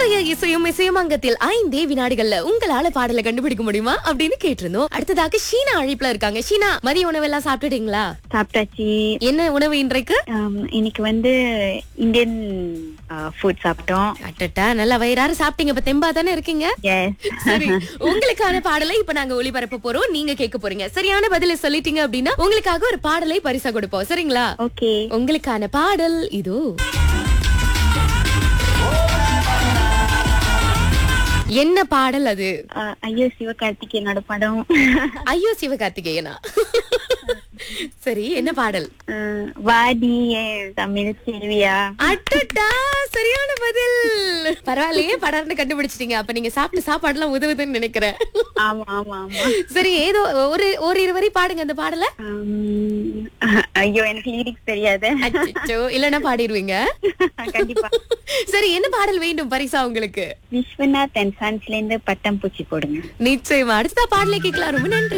இன்றைய இசையும் இசையமங்கத்தில் ஐந்தே வினாடிகள்ல உங்களால பாடலை கண்டுபிடிக்க முடியுமா அப்படின்னு கேட்டிருந்தோம் அடுத்ததாக ஷீனா அழைப்புல இருக்காங்க ஷீனா மதிய உணவெல்லாம் சாப்பிட்டுட்டீங்களா சாப்பிட்டாச்சு என்ன உணவு இன்றைக்கு ஆம், இன்னைக்கு வந்து இந்தியன் ஃபுட் சாப்பிட்டோம் அட்டட்டா நல்லா வயிறார சாப்பிட்டீங்க இப்ப தெம்பா தானே இருக்கீங்க எஸ் சரி உங்களுக்கான பாடலை இப்ப நாங்க ஒளிபரப்ப போறோம் நீங்க கேட்க போறீங்க சரியான பதில சொல்லிட்டீங்க அப்படின்னா உங்களுக்காக ஒரு பாடலை பரிசா கொடுப்போம் சரிங்களா ஓகே உங்களுக்கான பாடல் இதோ என்ன பாடல் அது ஐயோ சிவகார்த்திகேயனோட படம் ஐயோ சிவகார்த்திகேயனா சரி என்ன பாடல் ஆ, வாடி என் தமிழ் செல்வியா அட்டட்டா சரியான பதில் பரவாயில்லையே படர்னு கண்டுபிடிச்சிட்டீங்க அப்ப நீங்க சாப்பிட்டு சாப்பாடுலாம் உதவுதுன்னு நினைக்கிறேன் ஆமா ஆமா ஆமா சரி ஏதோ ஒரு ஒரு இரு வரி பாடுங்க அந்த பாடல ஆம், ஐயோ எனக்கு லிரிக்ஸ் தெரியாது அச்சோ இல்லன்னா பாடிடுவீங்க கண்டிப்பா சரி என்ன பாடல் வேண்டும் பரிசா உங்களுக்கு விஸ்வநாத் அண்ட் சன்ஸ்ல இருந்து பட்டம் பூச்சி போடுங்க நிச்சயமா அடுத்த பாடலை கேட்கலாம் ரொம்ப நன்றி